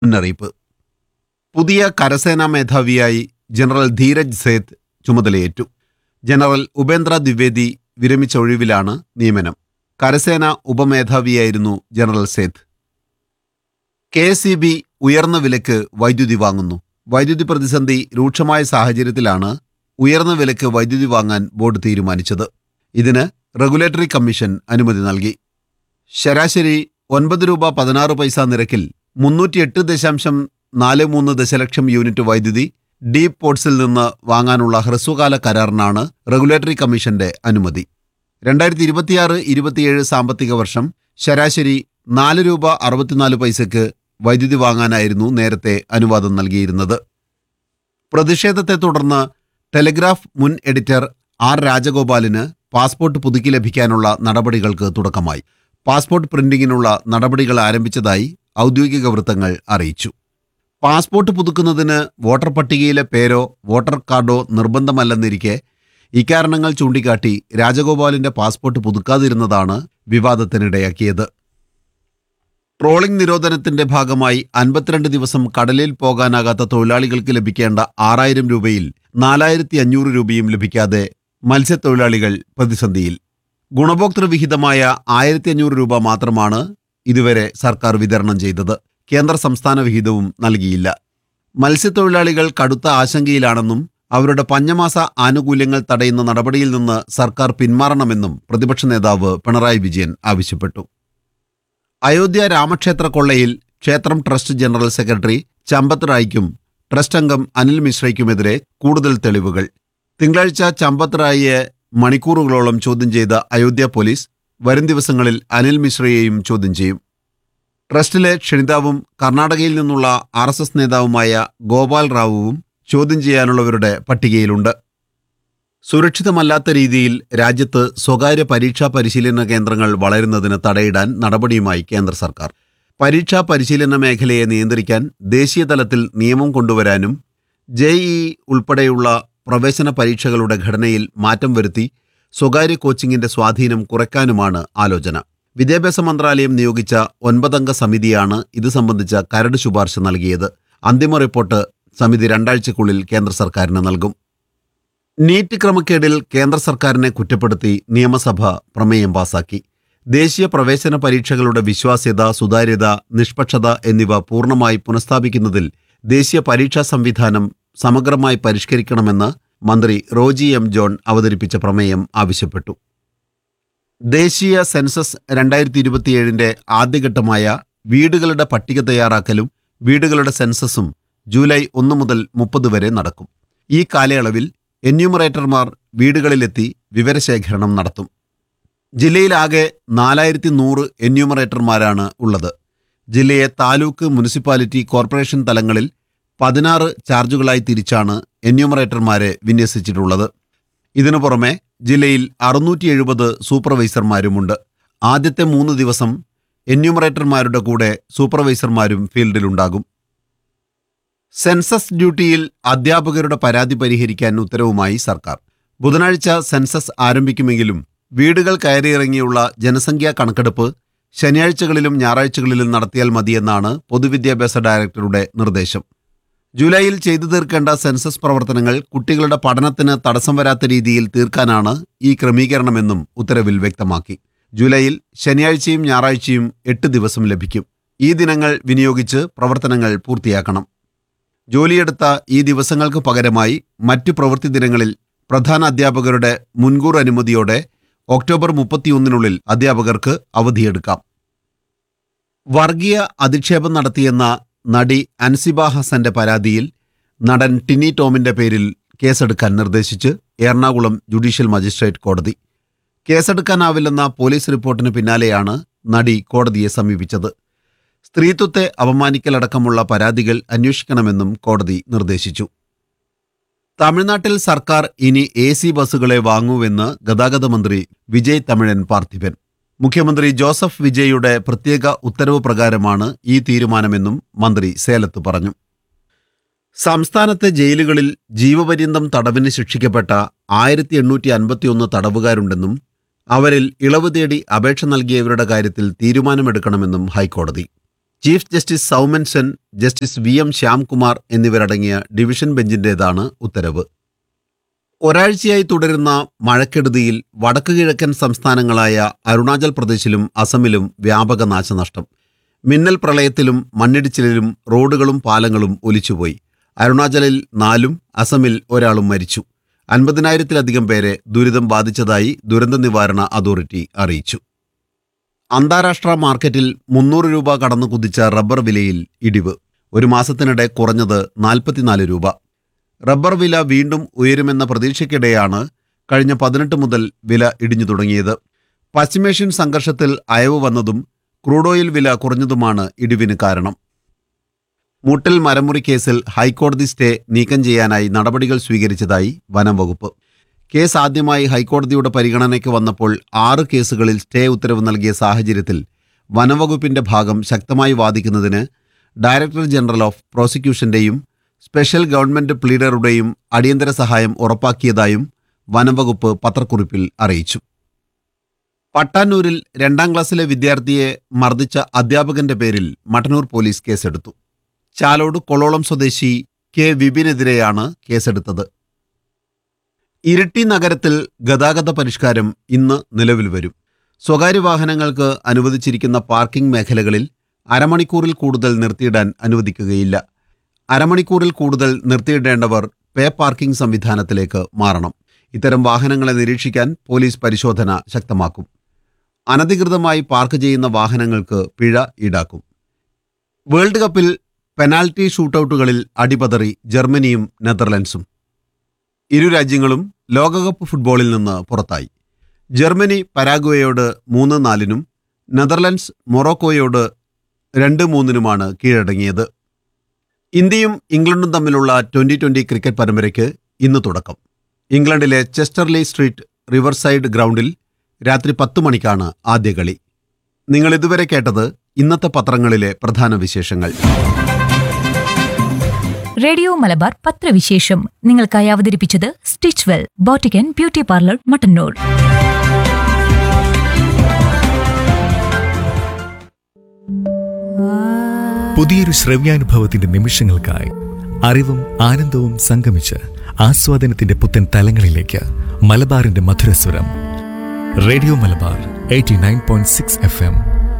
മുന്നറിയിപ്പ് പുതിയ കരസേനാ മേധാവിയായി ജനറൽ ധീരജ് സേത്ത് ചുമതലയേറ്റു ജനറൽ ഉപേന്ദ്ര ദ്വിവേദി വിരമിച്ച ഒഴിവിലാണ് നിയമനം കരസേന ഉപമേധാവിയായിരുന്നു general Seth K S B ഉയർന്ന വിലക്ക് വൈദ്യുതി വാങ്ങുന്നു വൈദ്യുതി പ്രതിസന്ധി രൂക്ഷമായ സാഹചര്യത്തിലാണ് ഉയർന്ന വിലക്ക് വൈദ്യുതി വാങ്ങാൻ ബോർഡ് തീരുമാനിച്ചത് ഇതിന് റെഗുലേറ്ററി കമ്മീഷൻ അനുമതി നൽകി ശരാശരി ഒൻപത് രൂപ പതിനാറ് പൈസ നിരക്കിൽ മുന്നൂറ്റിയെട്ട് ദശാംശം നാല് മൂന്ന് ദശലക്ഷം യൂണിറ്റ് വൈദ്യുതി ഡീപ് പോർട്സിൽ നിന്ന് വാങ്ങാനുള്ള ഹ്രസ്വകാല കരാറിനാണ് റെഗുലേറ്ററി കമ്മീഷന്റെ അനുമതി രണ്ടായിരത്തി ഇരുപത്തിയാറ് ഇരുപത്തിയേഴ് സാമ്പത്തിക വർഷം ശരാശരി നാല് രൂപ അറുപത്തിനാല് പൈസയ്ക്ക് വൈദ്യുതി വാങ്ങാനായിരുന്നു നേരത്തെ അനുവാദം നൽകിയിരുന്നത് പ്രതിഷേധത്തെ തുടർന്ന് ടെലിഗ്രാഫ് മുൻ എഡിറ്റർ ആർ രാജഗോപാലിന് പാസ്പോർട്ട് പുതുക്കി ലഭിക്കാനുള്ള നടപടികൾക്ക് തുടക്കമായി പാസ്പോർട്ട് പ്രിന്റിങ്ങിനുള്ള നടപടികൾ ആരംഭിച്ചതായി ഔദ്യോഗിക വൃത്തങ്ങൾ അറിയിച്ചു പാസ്പോർട്ട് പുതുക്കുന്നതിന് വോട്ടർ പട്ടികയിലെ പേരോ വോട്ടർ കാർഡോ നിർബന്ധമല്ലെന്നിരിക്കെ ഇക്കാരണങ്ങൾ ചൂണ്ടിക്കാട്ടി രാജഗോപാലിന്റെ പാസ്പോർട്ട് പുതുക്കാതിരുന്നതാണ് വിവാദത്തിനിടയാക്കിയത് ട്രോളിംഗ് നിരോധനത്തിന്റെ ഭാഗമായി അൻപത്തിരണ്ട് ദിവസം കടലിൽ പോകാനാകാത്ത തൊഴിലാളികൾക്ക് ലഭിക്കേണ്ട ആറായിരം രൂപയിൽ നാലായിരത്തി അഞ്ഞൂറ് രൂപയും ലഭിക്കാതെ മത്സ്യത്തൊഴിലാളികൾ പ്രതിസന്ധിയിൽ ഗുണഭോക്തൃ വിഹിതമായ ആയിരത്തി അഞ്ഞൂറ് രൂപ മാത്രമാണ് ഇതുവരെ സർക്കാർ വിതരണം ചെയ്തത് കേന്ദ്ര സംസ്ഥാന വിഹിതവും നൽകിയില്ല മത്സ്യത്തൊഴിലാളികൾ കടുത്ത ആശങ്കയിലാണെന്നും അവരുടെ പഞ്ഞമാസ ആനുകൂല്യങ്ങൾ തടയുന്ന നടപടിയിൽ നിന്ന് സർക്കാർ പിന്മാറണമെന്നും പ്രതിപക്ഷ നേതാവ് പിണറായി വിജയൻ ആവശ്യപ്പെട്ടു അയോധ്യ രാമക്ഷേത്ര കൊള്ളയിൽ ക്ഷേത്രം ട്രസ്റ്റ് ജനറൽ സെക്രട്ടറി ചമ്പത്ത് റായിക്കും ട്രസ്റ്റ് അംഗം അനിൽ മിശ്രയ്ക്കുമെതിരെ കൂടുതൽ തെളിവുകൾ തിങ്കളാഴ്ച ചമ്പത്ത് റായിയെ മണിക്കൂറുകളോളം ചോദ്യം ചെയ്ത അയോധ്യ പോലീസ് വരും ദിവസങ്ങളിൽ അനിൽ മിശ്രയെയും ചോദ്യം ചെയ്യും ട്രസ്റ്റിലെ ക്ഷണിതാവും കർണാടകയിൽ നിന്നുള്ള ആർ എസ് എസ് നേതാവുമായ ഗോപാൽ റാവുവും ചോദ്യം ചെയ്യാനുള്ളവരുടെ പട്ടികയിലുണ്ട് സുരക്ഷിതമല്ലാത്ത രീതിയിൽ രാജ്യത്ത് സ്വകാര്യ പരീക്ഷാ പരിശീലന കേന്ദ്രങ്ങൾ വളരുന്നതിന് തടയിടാൻ നടപടിയുമായി കേന്ദ്ര സർക്കാർ പരീക്ഷാ പരിശീലന മേഖലയെ നിയന്ത്രിക്കാൻ ദേശീയ തലത്തിൽ നിയമം കൊണ്ടുവരാനും ജെഇഇ ഉൾപ്പെടെയുള്ള പ്രവേശന പരീക്ഷകളുടെ ഘടനയിൽ മാറ്റം വരുത്തി സ്വകാര്യ കോച്ചിങ്ങിന്റെ സ്വാധീനം കുറയ്ക്കാനുമാണ് ആലോചന വിദ്യാഭ്യാസ മന്ത്രാലയം നിയോഗിച്ച ഒൻപതംഗ സമിതിയാണ് ഇത് സംബന്ധിച്ച കരട് ശുപാർശ നൽകിയത് അന്തിമ റിപ്പോർട്ട് സമിതി രണ്ടാഴ്ചക്കുള്ളിൽ കേന്ദ്ര സർക്കാരിന് നൽകും നീറ്റ് ക്രമക്കേടിൽ കേന്ദ്ര സർക്കാരിനെ കുറ്റപ്പെടുത്തി നിയമസഭ പ്രമേയം പാസാക്കി ദേശീയ പ്രവേശന പരീക്ഷകളുടെ വിശ്വാസ്യത സുതാര്യത നിഷ്പക്ഷത എന്നിവ പൂർണ്ണമായി പുനഃസ്ഥാപിക്കുന്നതിൽ ദേശീയ പരീക്ഷാ സംവിധാനം സമഗ്രമായി പരിഷ്കരിക്കണമെന്ന് മന്ത്രി റോജി എം ജോൺ അവതരിപ്പിച്ച പ്രമേയം ആവശ്യപ്പെട്ടു ദേശീയ സെൻസസ് രണ്ടായിരത്തി ഇരുപത്തിയേഴിന്റെ ആദ്യഘട്ടമായ വീടുകളുടെ പട്ടിക തയ്യാറാക്കലും വീടുകളുടെ സെൻസസും ജൂലൈ ഒന്ന് മുതൽ മുപ്പത് വരെ നടക്കും ഈ കാലയളവിൽ എന്യൂമറേറ്റർമാർ വീടുകളിലെത്തി വിവരശേഖരണം നടത്തും ജില്ലയിലാകെ നാലായിരത്തി നൂറ് എന്യൂമറേറ്റർമാരാണ് ഉള്ളത് ജില്ലയെ താലൂക്ക് മുനിസിപ്പാലിറ്റി കോർപ്പറേഷൻ തലങ്ങളിൽ പതിനാറ് ചാർജുകളായി തിരിച്ചാണ് എന്യൂമറേറ്റർമാരെ വിന്യസിച്ചിട്ടുള്ളത് ഇതിനു പുറമെ ജില്ലയിൽ അറുന്നൂറ്റി എഴുപത് സൂപ്പർവൈസർമാരുമുണ്ട് ആദ്യത്തെ മൂന്ന് ദിവസം എന്യൂമറേറ്റർമാരുടെ കൂടെ സൂപ്പർവൈസർമാരും ഫീൽഡിലുണ്ടാകും സെൻസസ് ഡ്യൂട്ടിയിൽ അധ്യാപകരുടെ പരാതി പരിഹരിക്കാൻ ഉത്തരവുമായി സർക്കാർ ബുധനാഴ്ച സെൻസസ് ആരംഭിക്കുമെങ്കിലും വീടുകൾ കയറിയിറങ്ങിയുള്ള ജനസംഖ്യാ കണക്കെടുപ്പ് ശനിയാഴ്ചകളിലും ഞായറാഴ്ചകളിലും നടത്തിയാൽ മതിയെന്നാണ് പൊതുവിദ്യാഭ്യാസ ഡയറക്ടറുടെ നിർദ്ദേശം ജൂലൈയിൽ ചെയ്തു തീർക്കേണ്ട സെൻസസ് പ്രവർത്തനങ്ങൾ കുട്ടികളുടെ പഠനത്തിന് തടസ്സം വരാത്ത രീതിയിൽ തീർക്കാനാണ് ഈ ക്രമീകരണമെന്നും ഉത്തരവിൽ വ്യക്തമാക്കി ജൂലൈയിൽ ശനിയാഴ്ചയും ഞായറാഴ്ചയും എട്ട് ദിവസം ലഭിക്കും ഈ ദിനങ്ങൾ വിനിയോഗിച്ച് പ്രവർത്തനങ്ങൾ പൂർത്തിയാക്കണം ജോലിയെടുത്ത ഈ ദിവസങ്ങൾക്ക് പകരമായി മറ്റു പ്രവൃത്തി ദിനങ്ങളിൽ പ്രധാന അധ്യാപകരുടെ മുൻകൂർ അനുമതിയോടെ ഒക്ടോബർ മുപ്പത്തിയൊന്നിനുള്ളിൽ അധ്യാപകർക്ക് അവധിയെടുക്കാം വർഗീയ അധിക്ഷേപം നടത്തിയെന്ന നടി അൻസിബ ഹസന്റെ പരാതിയിൽ നടൻ ടിനി ടോമിന്റെ പേരിൽ കേസെടുക്കാൻ നിർദ്ദേശിച്ച് എറണാകുളം ജുഡീഷ്യൽ മജിസ്ട്രേറ്റ് കോടതി കേസെടുക്കാനാവില്ലെന്ന പോലീസ് റിപ്പോർട്ടിന് പിന്നാലെയാണ് നടി കോടതിയെ സമീപിച്ചത് സ്ത്രീത്വത്തെ അപമാനിക്കലടക്കമുള്ള പരാതികൾ അന്വേഷിക്കണമെന്നും കോടതി നിർദ്ദേശിച്ചു തമിഴ്നാട്ടിൽ സർക്കാർ ഇനി എ സി ബസ്സുകളെ വാങ്ങൂവെന്ന് ഗതാഗത മന്ത്രി വിജയ് തമിഴൻ പാർത്ഥിപൻ മുഖ്യമന്ത്രി ജോസഫ് വിജയുടെ പ്രത്യേക ഉത്തരവ് പ്രകാരമാണ് ഈ തീരുമാനമെന്നും മന്ത്രി സേലത്ത് പറഞ്ഞു സംസ്ഥാനത്തെ ജയിലുകളിൽ ജീവപര്യന്തം തടവിന് ശിക്ഷിക്കപ്പെട്ട ആയിരത്തി എണ്ണൂറ്റി അൻപത്തിയൊന്ന് തടവുകാരുണ്ടെന്നും അവരിൽ ഇളവ് തേടി അപേക്ഷ നൽകിയവരുടെ കാര്യത്തിൽ തീരുമാനമെടുക്കണമെന്നും ഹൈക്കോടതി chief justice Soumen Sen justice V M Shyamkumar എന്നിവരടങ്ങിയ ഡിവിഷൻ ബെഞ്ചിന്റേതാണ് ഉത്തരവ് ഒരാഴ്ചയായി തുടരുന്ന മഴക്കെടുതിയിൽ വടക്കു കിഴക്കൻ സംസ്ഥാനങ്ങളായ അരുണാചൽ പ്രദേശിലും അസമിലും വ്യാപക നാശനഷ്ടം മിന്നൽ പ്രളയത്തിലും മണ്ണിടിച്ചിലിലും റോഡുകളും പാലങ്ങളും ഒലിച്ചുപോയി അരുണാചലിൽ നാലും അസമിൽ ഒരാളും മരിച്ചു അൻപതിനായിരത്തിലധികം പേരെ ദുരിതം ബാധിച്ചതായി ദുരന്ത നിവാരണ അതോറിറ്റി അറിയിച്ചു അന്താരാഷ്ട്ര മാർക്കറ്റിൽ മുന്നൂറ് രൂപ കടന്നു കുതിച്ച റബ്ബർ വിലയിൽ ഇടിവ് ഒരു മാസത്തിനിടെ കുറഞ്ഞത് നാൽപ്പത്തിനാല് രൂപ റബ്ബർ വില വീണ്ടും ഉയരുമെന്ന പ്രതീക്ഷയ്ക്കിടെയാണ് കഴിഞ്ഞ പതിനെട്ട് മുതൽ വില ഇടിഞ്ഞു തുടങ്ങിയത് പശ്ചിമേഷ്യൻ സംഘർഷത്തിൽ അയവ് വന്നതും ക്രൂഡ് ഓയിൽ വില കുറഞ്ഞതുമാണ് ഇടിവിന് കാരണം മൂട്ടിൽ മരമുറി കേസിൽ ഹൈക്കോടതി സ്റ്റേ നീക്കം ചെയ്യാനായി നടപടികൾ സ്വീകരിച്ചതായി വനം വകുപ്പ് കേസ് ആദ്യമായി ഹൈക്കോടതിയുടെ പരിഗണനയ്ക്ക് വന്നപ്പോൾ ആറ് കേസുകളിൽ സ്റ്റേ ഉത്തരവ് നൽകിയ സാഹചര്യത്തിൽ വനംവകുപ്പിന്റെ ഭാഗം ശക്തമായി വാദിക്കുന്നതിന് ഡയറക്ടർ ജനറൽ ഓഫ് പ്രോസിക്യൂഷന്റെയും സ്പെഷ്യൽ ഗവൺമെന്റ് പ്ലീഡറുടെയും അടിയന്തര സഹായം ഉറപ്പാക്കിയതായും വനംവകുപ്പ് പത്രക്കുറിപ്പിൽ അറിയിച്ചു പട്ടാന്നൂരിൽ രണ്ടാം ക്ലാസ്സിലെ വിദ്യാർത്ഥിയെ മർദ്ദിച്ച അധ്യാപകന്റെ പേരിൽ മട്ടന്നൂർ പോലീസ് കേസെടുത്തു ചാലോട് കൊളോളം സ്വദേശി കെ വിപിനെതിരെയാണ് കേസെടുത്തത് ഇരിട്ടി നഗരത്തിൽ ഗതാഗത പരിഷ്കാരം ഇന്ന് നിലവിൽ വരും സ്വകാര്യ വാഹനങ്ങൾക്ക് അനുവദിച്ചിരിക്കുന്ന പാർക്കിംഗ് മേഖലകളിൽ അരമണിക്കൂറിൽ കൂടുതൽ നിർത്തിയിടാൻ അനുവദിക്കുകയില്ല അരമണിക്കൂറിൽ കൂടുതൽ നിർത്തിയിടേണ്ടവർ പേ പാർക്കിംഗ് സംവിധാനത്തിലേക്ക് മാറണം ഇത്തരം വാഹനങ്ങളെ നിരീക്ഷിക്കാൻ പോലീസ് പരിശോധന ശക്തമാക്കും അനധികൃതമായി പാർക്ക് ചെയ്യുന്ന വാഹനങ്ങൾക്ക് പിഴ ഈടാക്കും വേൾഡ് കപ്പിൽ പെനാൽറ്റി ഷൂട്ടൌട്ടുകളിൽ അടിപതറി ജർമ്മനിയും നെതർലൻഡ്സും ഇരു രാജ്യങ്ങളും ലോകകപ്പ് ഫുട്ബോളിൽ നിന്ന് പുറത്തായി ജർമ്മനി പരാഗ്വേയോട് മൂന്ന് നാലിനും നെതർലൻഡ്സ് മൊറോക്കോയോട് രണ്ട് മൂന്നിനുമാണ് കീഴടങ്ങിയത് ഇന്ത്യയും ഇംഗ്ലണ്ടും തമ്മിലുള്ള ട്വന്റി ട്വന്റി ക്രിക്കറ്റ് പരമ്പരയ്ക്ക് ഇന്ന് തുടക്കം ഇംഗ്ലണ്ടിലെ ചെസ്റ്റർലി സ്ട്രീറ്റ് റിവർസൈഡ് ഗ്രൗണ്ടിൽ രാത്രി പത്ത് മണിക്കാണ് ആദ്യ കളി നിങ്ങൾ ഇതുവരെ കേട്ടത് ഇന്നത്തെ പത്രങ്ങളിലെ പ്രധാന വിശേഷങ്ങൾ റേഡിയോ മലബാർ പത്രവിശേഷം നിങ്ങൾക്കായി അവതരിപ്പിച്ചത് സ്റ്റിച്ച് വെൽ ബോട്ടിക്കൻ ബ്യൂട്ടി പാർലർ മട്ടന്നൂർ പുതിയൊരു ശ്രവ്യാനുഭവത്തിന്റെ നിമിഷങ്ങൾക്കായി അറിവും ആനന്ദവും സംഗമിച്ച് ആസ്വാദനത്തിന്റെ പുത്തൻ തലങ്ങളിലേക്ക് മലബാറിന്റെ മധുരസ്വരം radio Malabar eighty nine point six F M